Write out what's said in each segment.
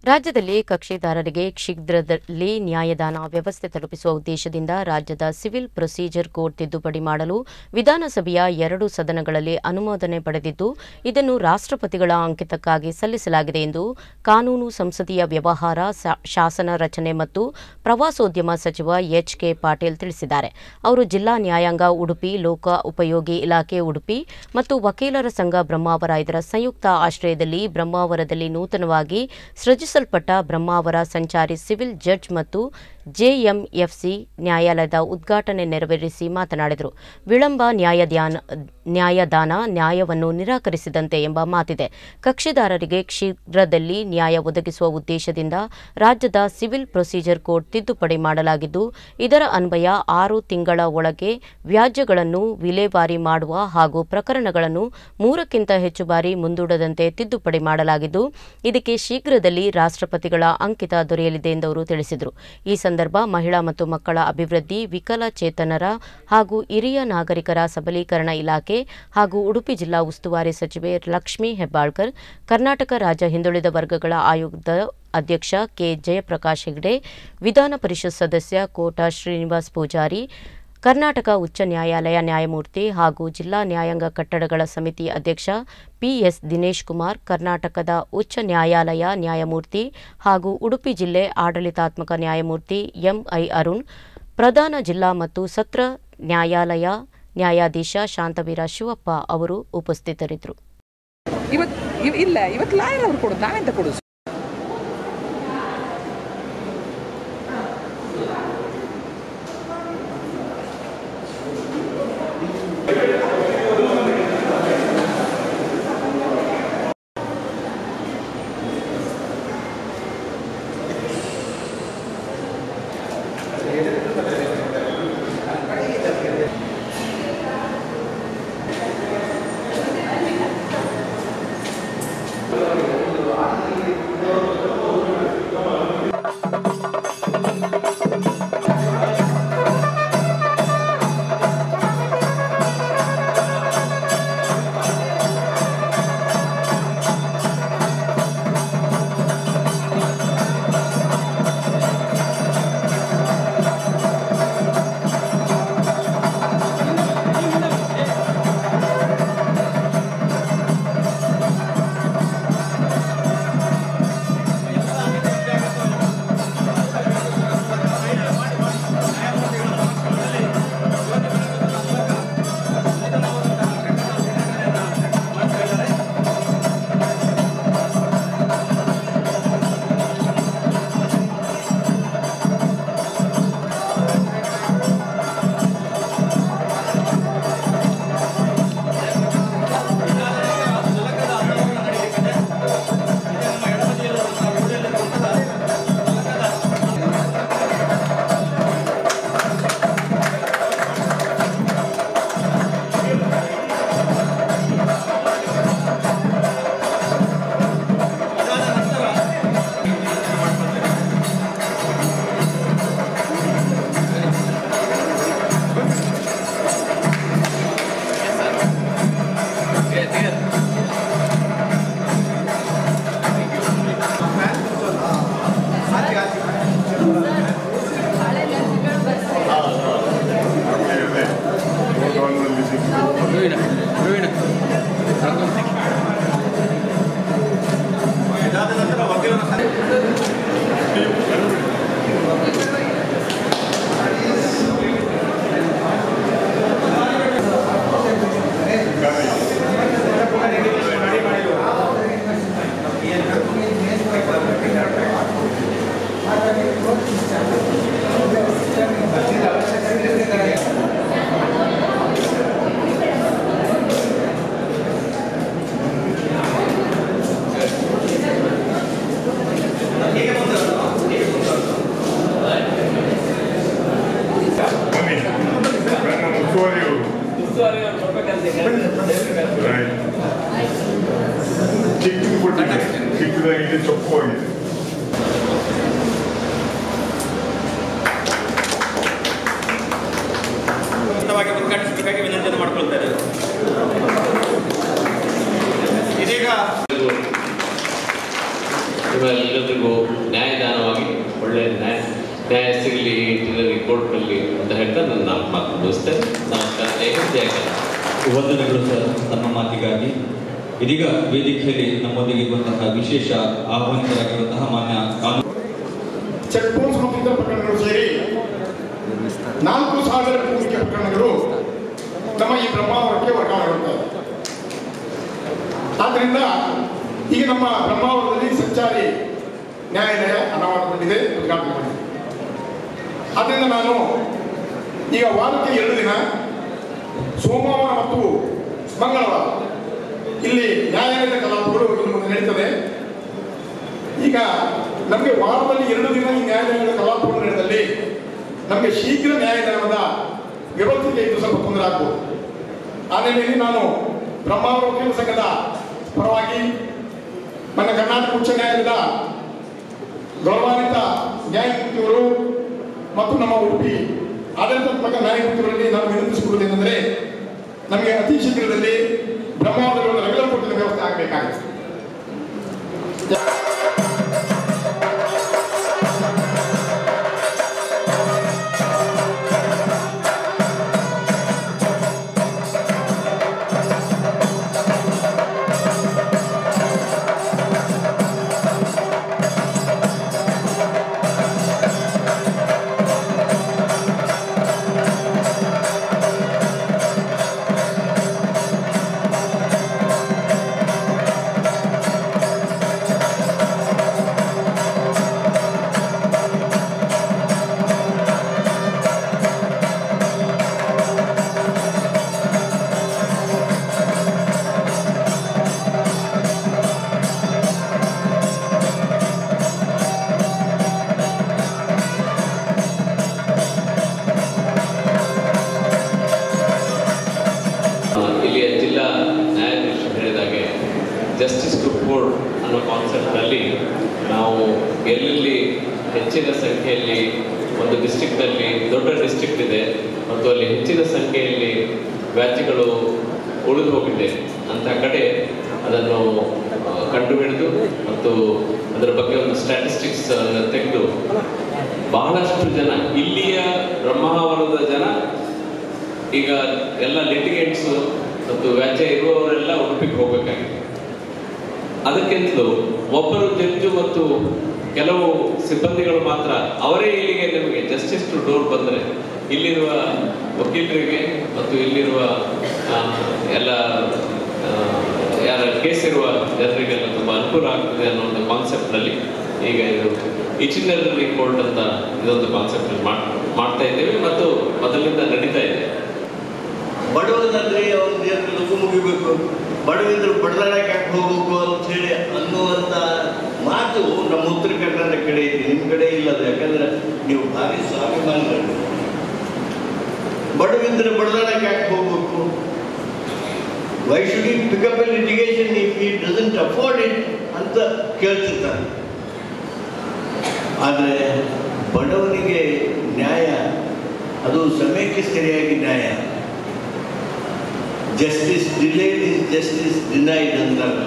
ರಾಜ್ಯದಲ್ಲಿ ಕಕ್ಷಿದಾರರಿಗೆ ಶೀಘ್ರದಲ್ಲಿ ನ್ಯಾಯದಾನ ವ್ಯವಸ್ಥೆ ತಲುಪಿಸುವ ಉದ್ದೇಶದಿಂದ ರಾಜ್ಯದ ಸಿವಿಲ್ ಪ್ರೊಸೀಜರ್ ಕೋಡ್ ತಿದ್ದುಪಡಿ ಮಾಡಲು ವಿಧಾನಸಭೆಯ ಎರಡು ಸದನಗಳಲ್ಲಿ ಅನುಮೋದನೆ ಪಡೆದಿದ್ದು ಇದನ್ನು ರಾಷ್ಟ್ರಪತಿಗಳ ಅಂಕಿತಕ್ಕಾಗಿ ಸಲ್ಲಿಸಲಾಗಿದೆ ಎಂದು ಕಾನೂನು ಸಂಸದೀಯ ವ್ಯವಹಾರ ಸಾ- ಶಾಸನ ರಚನೆ ಮತ್ತು ಪ್ರವಾಸೋದ್ಯಮ ಸಚಿವ ಎಚ್ ಕೆ ಪಾಟೀಲ್ ತಿಳಿಸಿದ್ದಾರೆ ಅವರು ಜಿಲ್ಲಾ ನ್ಯಾಯಾಂಗ ಉಡುಪಿ ಲೋಕ ಉಪಯೋಗಿ ಇಲಾಖೆ ಉಡುಪಿ ಮತ್ತು ವಕೀಲರ ಸಂಘ ಬ್ರಹ್ಮಾವರ ಇದರ ಸಂಯುಕ್ತ ಆಶ್ರಯದಲ್ಲಿ ಬ್ರಹ್ಮಾವರದಲ್ಲಿ ನೂತನವಾಗಿ ಸೃಜಿಸಲ್ಪಟ್ಟ ಬ್ರಹ್ಮಾವರ ಸಂಚಾರಿ ಸಿವಿಲ್ ಜಡ್ಜ್ ಮತ್ತು ಜೆಎಂಎಫ್ಸಿ ನ್ಯಾಯಾಲಯದ ಉದ್ಘಾಟನೆ ನೆರವೇರಿಸಿ ಮಾತನಾಡಿದರು ವಿಳಂಬ ನ್ಯಾಯದಾನ ನ್ಯಾಯದಾನ ನ್ಯಾಯವನ್ನು ನಿರಾಕರಿಸಿದಂತೆ ಎಂಬ ಮಾತಿದೆ ಕಕ್ಷಿದಾರರಿಗೆ ಶೀಘ್ರದಲ್ಲಿ ನ್ಯಾಯ ಒದಗಿಸುವ ಉದ್ದೇಶದಿಂದ ರಾಜ್ಯದ ಸಿವಿಲ್ ಪ್ರೊಸೀಜರ್ ಕೋಡ್ ತಿದ್ದುಪಡಿ ಮಾಡಲಾಗಿದ್ದು ಇದರ ಅನ್ವಯ ಆರು ತಿಂಗಳ ಒಳಗೆ ವ್ಯಾಜ್ಯಗಳನ್ನು ವಿಲೇವಾರಿ ಮಾಡುವ ಹಾಗೂ ಪ್ರಕರಣಗಳನ್ನು ಮೂರಕ್ಕಿಂತ ಹೆಚ್ಚು ಬಾರಿ ಮುಂದೂಡದಂತೆ ತಿದ್ದುಪಡಿ ಮಾಡಲಾಗಿದ್ದು ಇದಕ್ಕೆ ಶೀಘ್ರದಲ್ಲಿ ರಾಷ್ಟ್ರಪತಿಗಳ ಅಂಕಿತ ದೊರೆಯಲಿದೆ ಎಂದು ಅವರು ತಿಳಿಸಿದರು ಈ ಸಂದರ್ಭ ಮಹಿಳಾ ಮತ್ತು ಮಕ್ಕಳ ಅಭಿವೃದ್ಧಿ ವಿಕಲಚೇತನರ ಹಾಗೂ ಹಿರಿಯ ನಾಗರಿಕರ ಸಬಲೀಕರಣ ಇಲಾಖೆ ಹಾಗೂ ಉಡುಪಿ ಜಿಲ್ಲಾ ಉಸ್ತುವಾರಿ ಸಚಿವೆ ಲಕ್ಷ್ಮೀ ಹೆಬ್ಬಾಳ್ಕರ್ ಕರ್ನಾಟಕ ರಾಜ್ಯ ಹಿಂದುಳಿದ ವರ್ಗಗಳ ಆಯೋಗದ ಅಧ್ಯಕ್ಷ ಕೆ ಜಯಪ್ರಕಾಶ್ ಹೆಗ್ಡೆ ವಿಧಾನ ಪರಿಷತ್ ಸದಸ್ಯ ಕೋಟ ಶ್ರೀನಿವಾಸ್ ಪೂಜಾರಿ ಕರ್ನಾಟಕ ಉಚ್ಚ ನ್ಯಾಯಾಲಯ ನ್ಯಾಯಮೂರ್ತಿ ಹಾಗೂ ಜಿಲ್ಲಾ ನ್ಯಾಯಾಂಗ ಕಟ್ಟಡಗಳ ಸಮಿತಿ ಅಧ್ಯಕ್ಷ ಪಿಎಸ್ ದಿನೇಶ್ ಕುಮಾರ್ ಕರ್ನಾಟಕದ ಉಚ್ಚ ನ್ಯಾಯಾಲಯ ನ್ಯಾಯಮೂರ್ತಿ ಹಾಗೂ ಉಡುಪಿ ಜಿಲ್ಲೆ ಆಡಳಿತಾತ್ಮಕ ನ್ಯಾಯಮೂರ್ತಿ ಎಂಐ ಅರುಣ್ ಪ್ರಧಾನ ಜಿಲ್ಲಾ ಮತ್ತು ಸತ್ರ ನ್ಯಾಯಾಲಯ ನ್ಯಾಯಾಧೀಶ ಶಾಂತವೀರ ಶಿವಪ್ಪ ಅವರು ಉಪಸ್ಥಿತರಿದ್ದರು ಇವತ್ ಇವ್- ಇಲ್ಲ ಇವತ್ತು ಲಾಯರ್ ಅವ್ರು ಕೊಡೋದು ನಾವೆಂತ ಕೊಡೋದು ಬನ್ನಿ ನಮ್ಮ ಉಸ್ತುವಾರಿ ಅವರು ರೈಟ್ ಚಿಕ್ಕದು ಕೊಟ್ಟಿದೆ ಚಿಕ್ಕದಾಗಿದೆ ಚೊಕ್ಕು ಆಗಿದೆ ಉತ್ತಮವಾಗಿ ಉದ್ಘಾಟಿಸಬೇಕಾಗಿ ವಿನಂತಿಯನ್ನು ಮಾಡ್ಕೊಳ್ತಾ ಇದ್ದೇವೆ ಇದೀಗ ಎಲ್ಲರಿಗೂ ನ್ಯಾಯದಾನವಾಗಿ ಒಳ್ಳೆಯ ನ್ಯಾಯ ನ್ಯಾಯ ಸಿಗಲಿ ನಿಟ್ಟಿನಲ್ಲಿ ಕೋರ್ಟ್ನಲ್ಲಿ ಅಂತ ಹೇಳ್ತಾ ನನ್ನ ನಾಲ್ಕು ಮಾತು ಮುಗಿಸ್ತೇನೆ ನಮಸ್ಕಾರ ಜೈ ಹಿಂದ್, ಜೈ ಕರ್ನಾಟಕ ವಂದನೆಗಳು ಸರ್ ತಮ್ಮ ಮಾತಿಗಾಗಿ ಇದೀಗ ವೇದಿಕೆಯಲ್ಲಿ ನಮ್ಮೊಂದಿಗೆ ಇರುವಂತಹ ವಿಶೇಷ ಆಹ್ವಾನಿತರಾಗಿರುವಂತಹ ಮಾನ್ಯ ಕಾನೂನು ಚೆಕ್ ಪೋಸ್ಟ್ ಮತ್ತು ಇತರ ಪ್ರಕರಣಗಳು ಸೇರಿ ನಾಲ್ಕು ಸಾವಿರ ಭೂಮಿಕೆ ಪ್ರಕರಣಗಳು ನಮ್ಮ ಈ ಬ್ರಹ್ಮಾವರಕ್ಕೆ ವರ್ಗಾವಣೆಗೊಳ್ಳುತ್ತವೆ ಆದ್ದರಿಂದ ಈಗ ನಮ್ಮ ಬ್ರಹ್ಮಾವರದಲ್ಲಿ ಸಂಚಾರಿ ನ್ಯಾಯಾಲಯ ಅನಾವರಣಗೊಂಡಿದೆ ಉದ್ಘಾಟನೆಗೊಂಡಿದೆ ಆದ್ದರಿಂದ ನಾನು ಈಗ ವಾರಕ್ಕೆ ಎರಡು ದಿನ ಸೋಮವಾರ ಮತ್ತು ಮಂಗಳವಾರ ಇಲ್ಲಿ ನ್ಯಾಯಾಲಯದ ಕಲಾಪಗಳು ಇನ್ನು ಮುಂದೆ ನಡೀತದೆ ಈಗ ನಮಗೆ ವಾರದಲ್ಲಿ ಎರಡು ದಿನ ಈ ನ್ಯಾಯಾಲಯದ ಕಲಾಪಗಳು ನಡೆದಲ್ಲಿ ನಮಗೆ ಶೀಘ್ರ ನ್ಯಾಯದಾನದ ವ್ಯವಸ್ಥೆಗೆ ಇದು ಸ್ವಲ್ಪ ತೊಂದರೆ ಆಗ್ಬೋದು ಆ ನೆಲೆಯಲ್ಲಿ ನಾನು ಬ್ರಹ್ಮಾವರ ವಕೀಲ ಸಂಘದ ಪರವಾಗಿ ನನ್ನ ಕರ್ನಾಟಕ ಉಚ್ಚ ನ್ಯಾಯಾಲಯದ ಗೌರವಾನ್ವಿತ ನ್ಯಾಯಮೂರ್ತಿಗಳು ಮತ್ತು ನಮ್ಮ ಉಡುಪಿ ಆಡಳಿತಾತ್ಮಕ ನ್ಯಾಯಮೂರ್ತಿಗಳಲ್ಲಿ ನಾನು ವಿನಂತಿಸಿಕೊಳ್ಳುವುದೇನೆಂದರೆ ನಮಗೆ ಅತಿ ಶೀಘ್ರದಲ್ಲಿ ಬ್ರಹ್ಮಾವರದಲ್ಲಿ ಒಂದು ರೆಗ್ಯುಲರ್ ಕೋರ್ಟಿನ ವ್ಯವಸ್ಥೆ ಆಗಬೇಕಾಗಿದೆ ಆ, ಇಲ್ಲಿಯ ಜಿಲ್ಲಾ ನ್ಯಾಯಾಧೀಶರು ಹೇಳಿದಾಗೆ ಜಸ್ಟಿಸ್ ಟು ಕೋರ್ಟ್ ಅನ್ನೋ ಕಾನ್ಸೆಪ್ಟ್ನಲ್ಲಿ ನಾವು ಎಲ್ಲೆಲ್ಲಿ ಹೆಚ್ಚಿನ ಸಂಖ್ಯೆಯಲ್ಲಿ ಒಂದು ಡಿಸ್ಟಿಕ್ನಲ್ಲಿ ದೊಡ್ಡ ಡಿಸ್ಟ್ರಿಕ್ಟ್ ಇದೆ ಮತ್ತು ಅಲ್ಲಿ ಹೆಚ್ಚಿನ ಸಂಖ್ಯೆಯಲ್ಲಿ ವ್ಯಾಜ್ಯಗಳು ಉಳಿದು ಹೋಗಿದೆ ಅಂತ ಕಡೆ ಅದನ್ನು ಆ, ಕಂಡುಹಿಡಿದು ಮತ್ತು ಅದರ ಬಗ್ಗೆ ಒಂದು ಸ್ಟ್ಯಾಟಿಸ್ಟಿಕ್ಸ್ ತೆಗೆದು ಬಹಳಷ್ಟು ಜನ ಇಲ್ಲಿಯ ಬ್ರಹ್ಮಾವರದ ಜನ ಈಗ ಎಲ್ಲ ಲಿಟಿಗೇಟ್ಸ್ ಮತ್ತು ವ್ಯಾಜ್ಯ ಇರುವವರೆಲ್ಲ ಉಡುಪಿಗೆ ಹೋಗಬೇಕಾಗಿದೆ ಅದಕ್ಕಿಂತಲೂ ಒಬ್ಬರು ಜಡ್ಜು ಮತ್ತು ಕೆಲವು ಸಿಬ್ಬಂದಿಗಳು ಮಾತ್ರ ಅವರೇ ಇಲ್ಲಿಗೆ ನಿಮಗೆ ಜಸ್ಟಿಸ್ ಟು ಡೋರ್ ಬಂದರೆ ಇಲ್ಲಿರುವ ವಕೀಲರಿಗೆ ಮತ್ತು ಇಲ್ಲಿರುವ ಆ, ಎಲ್ಲ ಆ, ಯಾರ ಕೇಸ್ ಇರುವ ಜನರಿಗೆಲ್ಲ ತುಂಬ ಅನುಕೂಲ ಆಗ್ತದೆ ಅನ್ನೋ ಒಂದು ಕಾನ್ಸೆಪ್ಟ್ನಲ್ಲಿ ಈಗ ಇದು ಇಚಿನರಿ ಕೋರ್ಟ್ ಅಂತ ಇದೊಂದು ಕಾನ್ಸೆಪ್ಟ್ ಮಾಡ್ತಾ ಇದ್ದೇವೆ ಮತ್ತು ಮೊದಲಿಂದ ನಡೀತಾ ಇದೆ ಬಡವನಂದ್ರೆ ಅವ್ನ ಏನು ಲಘು ಮುಗಿಬೇಕು ಬಡವಿದ್ರು ಬಡದಾಡಕ್ಕೆ ಯಾಕೆ ಹೋಗ್ಬೇಕು ಅಂತ ಹೇಳಿ ಅನ್ನುವಂಥ ಮಾತು ನಮ್ಮ ಉತ್ತರ ಕರ್ನಾಟಕ ಕಡೆ ಇದೆ ನಿಮ್ಮ ಕಡೆ ಇಲ್ಲ ಅದು ಯಾಕಂದ್ರೆ ನೀವು ಭಾರಿ ಸ್ವಾಭಿಮಾನಿಗಳು ಬಡವಿದ್ರೆ ಬಡದಾಡಕ್ಕೆ ಯಾಕೆ ಹೋಗ್ಬೇಕು why should he pick up litigation if he doesn't afford it ಅಂತ ಕೇಳ್ತಿರ್ತಾರೆ ಆದರೆ ಬಡವನಿಗೆ ನ್ಯಾಯ ಅದು ಸಮಯಕ್ಕೆ ಸರಿಯಾಗಿ ನ್ಯಾಯ justice delayed is justice denied ಅಂತಾರೆ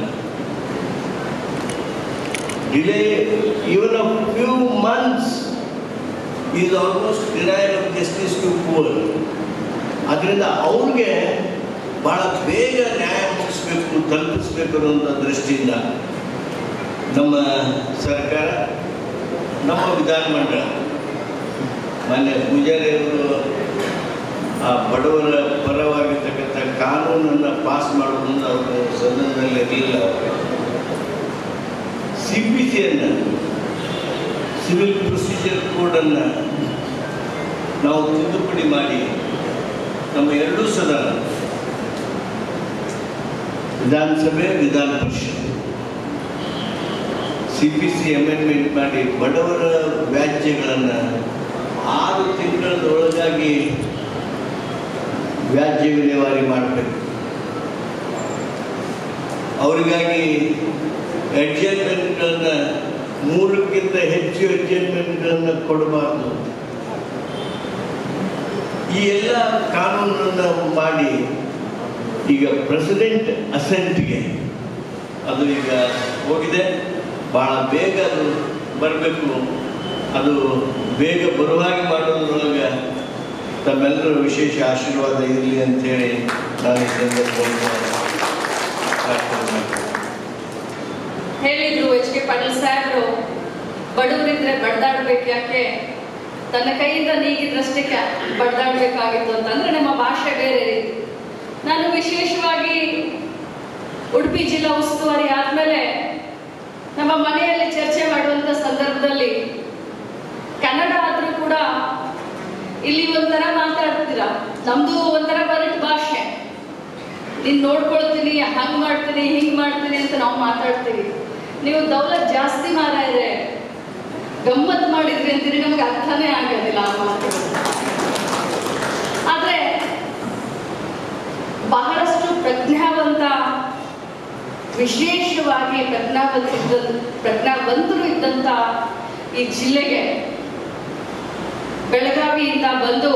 delay even a few months is almost denied of justice to poor ಅದರಿಂದ ಅವ್ರಿಗೆ ಭಾಳ ಬೇಗ ನ್ಯಾಯ ಮುಗಿಸ್ಬೇಕು ತಲುಪಿಸ್ಬೇಕು ಅನ್ನುವಂಥ ದೃಷ್ಟಿಯಿಂದ ನಮ್ಮ ಸರ್ಕಾರ ನಮ್ಮ ವಿಧಾನಮಂಡಲ ಮಾನ್ಯ ಪೂಜಾರಿ ಅವರು ಆ ಬಡವರ ಪರವಾಗಿರ್ತಕ್ಕಂಥ ಕಾನೂನನ್ನು ಪಾಸ್ ಮಾಡೋದ್ರಿಂದ ಅವರು ಸದನದಲ್ಲಿ ಇರಲಿಲ್ಲ ಸಿ ಪಿ ಸಿಯನ್ನು ಸಿವಿಲ್ ಪ್ರೊಸೀಜರ್ ಕೋಡನ್ನು ನಾವು ತಿದ್ದುಪಡಿ ಮಾಡಿ ನಮ್ಮ ಎರಡೂ ಸದನ Vidhanasabha Vidhana Parishat C P C amendment ಮಾಡಿ ಬಡವರ ವ್ಯಾಜ್ಯಗಳನ್ನು ಆರು ತಿಂಗಳೊಳಗಾಗಿ ವ್ಯಾಜ್ಯ ವಿಲೇವಾರಿ ಮಾಡಬೇಕು ಅವರಿಗಾಗಿ ಅಡ್ಜಸ್ಟ್ಮೆಂಟ್ಗಳನ್ನು ಮೂರಕ್ಕಿಂತ ಹೆಚ್ಚು ಅಡ್ಜಸ್ಟ್ಮೆಂಟ್ಗಳನ್ನು ಕೊಡಬಾರ್ದು ಈ ಎಲ್ಲ ಕಾನೂನನ್ನು ಮಾಡಿ ಈಗ ಪ್ರೆಸಿಡೆಂಟ್ ಅಸೆಂಟ್ಗೆ ಅದು ಈಗ ಹೋಗಿದೆ ಭಾಳ ಬೇಗ ಅದು ಬರಬೇಕು ಅದು ಬೇಗ ಬರುವ ಹಾಗೆ ಮಾಡೋದ್ರೊಳಗೆ ತಮ್ಮೆಲ್ಲರ ವಿಶೇಷ ಆಶೀರ್ವಾದ ಇರಲಿ ಅಂತೇಳಿ ನಾನು ಈ ಸಂದರ್ಭದಲ್ಲಿ ಪ್ರಾರ್ಥನೆ ಮಾಡ್ತೀನಿ ಹೇಳಿದ್ರು ಎಚ್ ಕೆ ಪಾಟೀಲ್ ಸಾಹೇಬರು ಬಡವರಿದ್ರೆ ಬಡ್ದಾಡ್ಬೇಕು ಯಾಕೆ ತನ್ನ ಕೈಯಿಂದ ನೀಗಿದ್ರಷ್ಟೇ ಕ್ಯಾ- ಬಡ್ದಾಡ್ಬೇಕಾಗಿತ್ತು ಅಂತಂದ್ರೆ ನಮ್ಮ ಭಾಷೆ ಬೇರೆ ರೀತಿ ನಾನು ವಿಶೇಷವಾಗಿ ಉಡುಪಿ ಜಿಲ್ಲಾ ಉಸ್ತುವಾರಿ ಆದ್ಮೇಲೆ ನಮ್ಮ ಮನೆಯಲ್ಲಿ ಚರ್ಚೆ ಮಾಡುವಂತ ಸಂದರ್ಭದಲ್ಲಿ ಕನ್ನಡ ಆದ್ರೂ ಕೂಡ ಇಲ್ಲಿ ಒಂಥರ ಮಾತಾಡ್ತೀರಾ ನಮ್ದು ಒಂಥರ ಬರಟ್ ಭಾಷೆ ನೀನ್ ನೋಡ್ಕೊಳ್ತೀನಿ ಹಂಗ್ ಮಾಡ್ತೀನಿ ಹಿಂಗ್ ಮಾಡ್ತೀನಿ ಅಂತ ನಾವು ಮಾತಾಡ್ತೀವಿ ನೀವು ದೌಲತ್ ಜಾಸ್ತಿ ಮಾರಾಯ್ರೆ ಗಮ್ಮತ್ ಮಾಡಿದ್ರಿ ಅಂತೀರಿ ನಮ್ಗೆ ಅರ್ಥನೇ ಆಗೋದಿಲ್ಲ ಆ ಮಾತು ಆದ್ರೆ ಬಹಳಷ್ಟು ಪ್ರಜ್ಞಾವಂತ ವಿಶೇಷವಾಗಿ ಪ್ರಜ್ಞಾವಂತ ಪ್ರಜ್ಞಾವಂತರು ಇದ್ದಂತ ಈ ಜಿಲ್ಲೆಗೆ ಬೆಳಗಾವಿಯಿಂದ ಬಂದು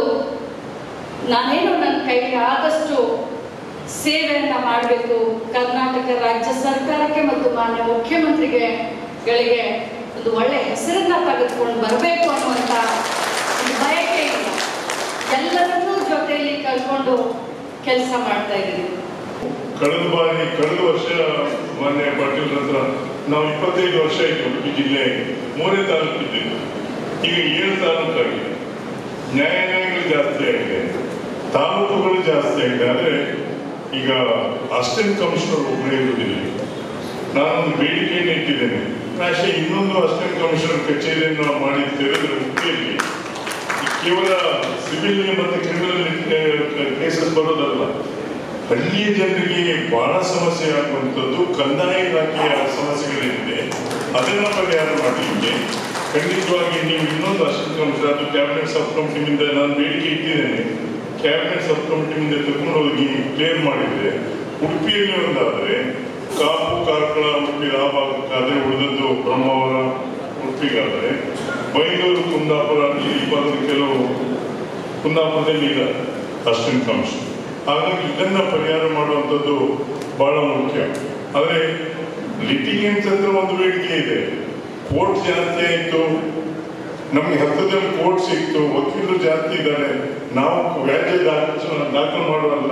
ನಾನೇನು ನನ್ನ ಕೈಗೆ ಆದಷ್ಟು ಸೇವೆಯನ್ನ ಮಾಡಬೇಕು ಕರ್ನಾಟಕ ರಾಜ್ಯ ಸರ್ಕಾರಕ್ಕೆ ಮತ್ತು ಮಾನ್ಯ ಮುಖ್ಯಮಂತ್ರಿಗೆ ಗಳಿಗೆ ಒಂದು ಒಳ್ಳೆ ಹೆಸರನ್ನ ತೆಗೆದುಕೊಂಡು ಬರಬೇಕು ಅನ್ನುವಂಥ ಒಂದು ಬಯಕೆ ಇದೆ ಎಲ್ಲರನ್ನೂ ಜೊತೆಯಲ್ಲಿ ಕಳ್ಕೊಂಡು ಕೆಲಸ ಮಾಡ್ತಾ ಇದ್ದೀನಿ ಕಳೆದ ಬಾರಿ ಕಳೆದ ವರ್ಷ ಮಾನ್ಯ ಪಾಟೀಲ್ ಹತ್ರ ನಾವು ಇಪ್ಪತ್ತೈದು ವರ್ಷ ಆಯ್ತು ಉಡುಪಿ ಜಿಲ್ಲೆ ಮೂರನೇ ತಾಲೂಕು ಇದ್ದಿದ್ದು ಈಗ ಏಳು ತಾಲೂಕು ಆಗಿದೆ ನ್ಯಾಯಾಲಯಗಳು ಜಾಸ್ತಿ ಆಗಿದೆ ತಾಲೂಕುಗಳು ಜಾಸ್ತಿ ಆಗಿದೆ ಆದರೆ ಈಗ ಅಸಿಸ್ಟೆಂಟ್ ಕಮಿಷನರ್ ಒಬ್ಬರೇ ಇರುವುದಿಲ್ಲ ನಾನೊಂದು ಬೇಡಿಕೆಯನ್ನು ಇಟ್ಟಿದ್ದೇನೆ ಪ್ರಾಯಶಃ ಇನ್ನೊಂದು ಅಸಿಸ್ಟೆಂಟ್ ಕಮಿಷನರ್ ಕಚೇರಿಯನ್ನು ನಾವು ಮಾಡಿ ತೆರೆದ್ರೆ ಉಡುಪಿಯಲ್ಲಿ ಈ ಕೇವಲ ಸಿವಿಲ್ ಮತ್ತು ಕ್ರಿಮಿನಲ್ ಕೇಸಸ್ ಬರೋದಲ್ಲ ಹಳ್ಳಿಯ ಜನರಿಗೆ ಬಹಳ ಸಮಸ್ಯೆ ಆಗುವಂಥದ್ದು ಕಂದಾಯ ಇಲಾಖೆಯ ಸಮಸ್ಯೆಗಳಿದೆ ಅದನ್ನ ಪರಿಹಾರ ಮಾಡಲಿಕ್ಕೆ ಖಂಡಿತವಾಗಿ ನೀವು ಇನ್ನೊಂದು ಅಸಿಸ್ಟೆಂಟ್ ಕಮಿಷನರ್ ಅದು ಕ್ಯಾಬಿನೆಟ್ ಸಬ್ ಕಮಿಟಿನಿಂದ ನಾನು ಬೇಡಿಕೆ ಇಟ್ಟಿದ್ದೇನೆ ಕ್ಯಾಬಿನೆಟ್ ಸಬ್ ಕಮಿಟಿನಿಂದ ತಗೊಂಡು ಹೋಗಿ ಕ್ಲಿಯರ್ ಮಾಡಿದ್ರೆ ಉಡುಪಿಯಲ್ಲಿ ಒಂದಾದರೆ ಕಾಪು ಕಾರ್ಕಳ ಉಡುಪಿ ಆ ಭಾಗಕ್ಕಾದರೆ ಉಳಿದದ್ದು ಬ್ರಹ್ಮಾವರ ಉಡುಪಿಗಾದರೆ ಬೈಂದೂರು ಕುಂದಾಪುರ ಈ ಭಾಗದ ಕೆಲವು ಕುಂದಾಪುರದಲ್ಲಿ ಇಲ್ಲ ಅಸಿಸ್ಟೆಂಟ್ ಕಮಿಷನ್ ಹಾಗಾಗಿ ಇದನ್ನ ಪರಿಹಾರ ಮಾಡುವಂಥದ್ದು ಬಹಳ ಮುಖ್ಯ ಆದರೆ ಲಿಟಿಗೆಂಟ್ಸ್ ಅಂದ್ರೆ ಒಂದು ಬೇಡಿಕೆ ಇದೆ ಕೋರ್ಟ್ ಜಾಸ್ತಿ ಆಯಿತು ನಮ್ಗೆ ಹತ್ತದಲ್ಲಿ ಕೋರ್ಟ್ ಸಿಕ್ತು ವಕೀಲರು ಜಾಸ್ತಿ ಇದ್ದಾರೆ ನಾವು ವ್ಯಾಜ್ಯ ದಾಖಲು ದಾಖಲು ಮಾಡುವಲ್ಲ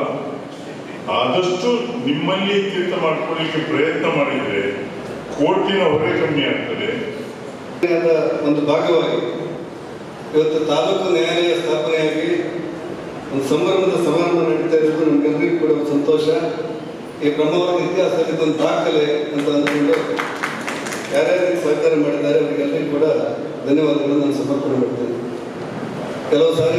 ಆದಷ್ಟು ನಿಮ್ಮಲ್ಲಿ ಇತ್ಯರ್ಥ ಮಾಡ್ಕೊಳ್ಳಿಕ್ಕೆ ಪ್ರಯತ್ನ ಮಾಡಿದ್ರೆ ಕೋರ್ಟಿನ ಹೊರೆ ಕಮ್ಮಿ ಆಗ್ತದೆ ದ ಒಂದು ಭಾಗವಾಗಿ ಇವತ್ತು ತಾಲೂಕು ನ್ಯಾಯಾಲಯ ಸ್ಥಾಪನೆಯಾಗಿ ಒಂದು ಸಂಭ್ರಮದ ಸಮಾರಂಭ ನಡೀತಾ ಇರೋದು ನಮಗೆಲ್ಲರಿಗೂ ಕೂಡ ಒಂದು ಸಂತೋಷ ಈ ಬ್ರಹ್ಮವರದ ಇತಿಹಾಸದಲ್ಲಿ ಇದೊಂದು ದಾಖಲೆ ಅಂತ ಅಂದ್ಕೊಂಡು ಯಾರ್ಯಾರು ಇದಕ್ಕೆ ಸಹಕಾರ ಮಾಡಿದ್ದಾರೆ ಅವರಿಗೆಲ್ಲರಿಗೂ ಕೂಡ ಧನ್ಯವಾದಗಳನ್ನು ನಾನು ಸಮರ್ಪಣೆ ಮಾಡ್ತೇನೆ ಕೆಲವು ಸಾರಿ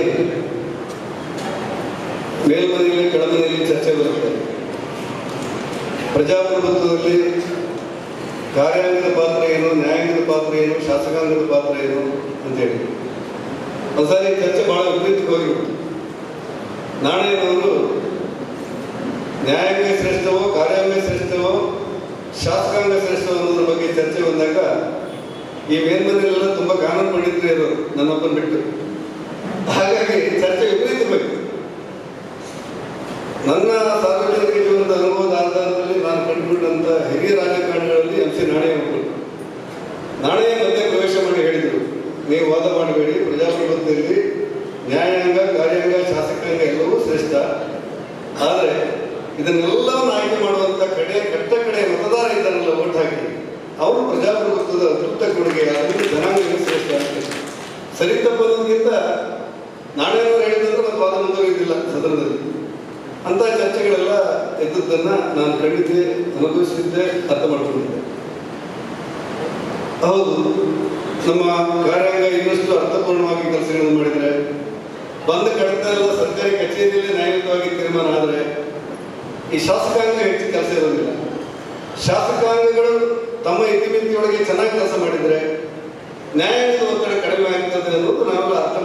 ಮೇಲ್ಮನೆಯಲ್ಲಿ ಕೆಳಮನೆಯಲ್ಲಿ ಚರ್ಚೆ ಬರುತ್ತೆ ಪ್ರಜಾಪ್ರಭುತ್ವದಲ್ಲಿ ಕಾರ್ಯಾಂಗದ ಪಾತ್ರ ಏನು ನ್ಯಾಯಾಂಗದ ಪಾತ್ರ ಏನು ಶಾಸಕಾಂಗದ ಪಾತ್ರ ಏನು ಅಂತೇಳಿ ಒಂದ್ಸಾರಿ ಚರ್ಚೆ ಬಹಳ ವಿಪರೀತವಾಗಿ ಹೋಗಿಬಿಟ್ಟು ನಾಣಯ್ಯನವರು ನ್ಯಾಯಾಂಗ ಶ್ರೇಷ್ಠವೋ ಕಾರ್ಯಾಂಗ ಶ್ರೇಷ್ಠವೋ ಶಾಸಕಾಂಗ ಶ್ರೇಷ್ಠವೋ ಅನ್ನೋದ್ರ ಬಗ್ಗೆ ಚರ್ಚೆ ಬಂದಾಗ ಈ ಮೇಲ್ಮನೆಯಲ್ಲೆಲ್ಲ ತುಂಬ ಕಾನೂನು ಪಂಡಿತರು ಇರೋರು ನನ್ನೊಬ್ಬನ ಬಿಟ್ಟು ಹಾಗಾಗಿ ಚರ್ಚೆ ವಿಪರೀತವಾಗಿ ನನ್ನ ಸಾರ್ವಜನಿಕ ಜೀವನದ ಅನುಭವದ ಆಧಾರದಲ್ಲಿ ನಾನು ಕಂಡುಕೊಂಡಂತ ಹಿರಿಯ ರಾಜಕಾರಣಿಗಳಲ್ಲಿ ಎಂ ಸಿ ನಾಣಯ್ಯ ಒಬ್ಬರು ನಾಣಯ್ಯ ಮಧ್ಯೆ ಪ್ರವೇಶ ಮಾಡಿ ಹೇಳಿದರು ನೀವು ವಾದ ಮಾಡಬೇಡಿ ಪ್ರಜಾಪ್ರಭುತ್ವದಲ್ಲಿ ನ್ಯಾಯಾಂಗ ಕಾರ್ಯಾಂಗ ಶಾಸಕಾಂಗ ಎಲ್ಲವೂ ಶ್ರೇಷ್ಠ ಆದರೆ ಇದನ್ನೆಲ್ಲವನ್ನು ಆಯ್ಕೆ ಮಾಡುವಂತ ಕಡೆ ಕಟ್ಟ ಕಡೆ ಮತದಾರ ಇದ್ದಾರಲ್ಲ ಓಟ್ ಹಾಕಿ ಅವರು ಪ್ರಜಾಪ್ರಭುತ್ವದ ಅದ್ಭುತ ಕೊಡುಗೆ ಅದರಿಂದ ಜನಾಂಗವೇ ಶ್ರೇಷ್ಠ ಅಂತ ಸರಿ ತಪ್ಪು ಅನ್ನೋದಕ್ಕಿಂತ ನಾಣಯ್ಯನವರು ಹೇಳಿದಂದ್ರೆ ಒಂದು ವಾದ ಮುಂದುವರಿಯುವುದಿಲ್ಲ ಸದನದಲ್ಲಿ ಅಂತ ಚರ್ಚೆಗಳೆಲ್ಲ ಎದ್ದದ್ದನ್ನ ನಾನು ಕಂಡಿದ್ದೆ ಅನುಭವಿಸಿದ್ದೆ ಅರ್ಥ ಮಾಡ್ಕೊಂಡಿದ್ದೆ ಹೌದು ನಮ್ಮ ಕಾರ್ಯಾಂಗ ಇನ್ನಷ್ಟು ಅರ್ಥಪೂರ್ಣವಾಗಿ ಕೆಲಸಗಳನ್ನು ಮಾಡಿದರೆ ಬಂದ ಕಡಿತ ಎಲ್ಲ ಸರ್ಕಾರಿ ಕಚೇರಿಯಲ್ಲಿ ನ್ಯಾಯಯುತವಾಗಿ ತೀರ್ಮಾನ ಆದರೆ ಈ ಶಾಸಕಾಂಗ ಹೆಚ್ಚು ಕೆಲಸ ಇರೋದಿಲ್ಲ ಶಾಸಕಾಂಗಗಳು ತಮ್ಮ ಇತಿಮಿತಿಯೊಳಗೆ ಚೆನ್ನಾಗಿ ಕೆಲಸ ಮಾಡಿದರೆ ನ್ಯಾಯಾಂಗದ ಒತ್ತಡ ಕಡಿಮೆ ಆಗ್ತದೆ ಅನ್ನೋದು ನಾವೆಲ್ಲ ಅರ್ಥ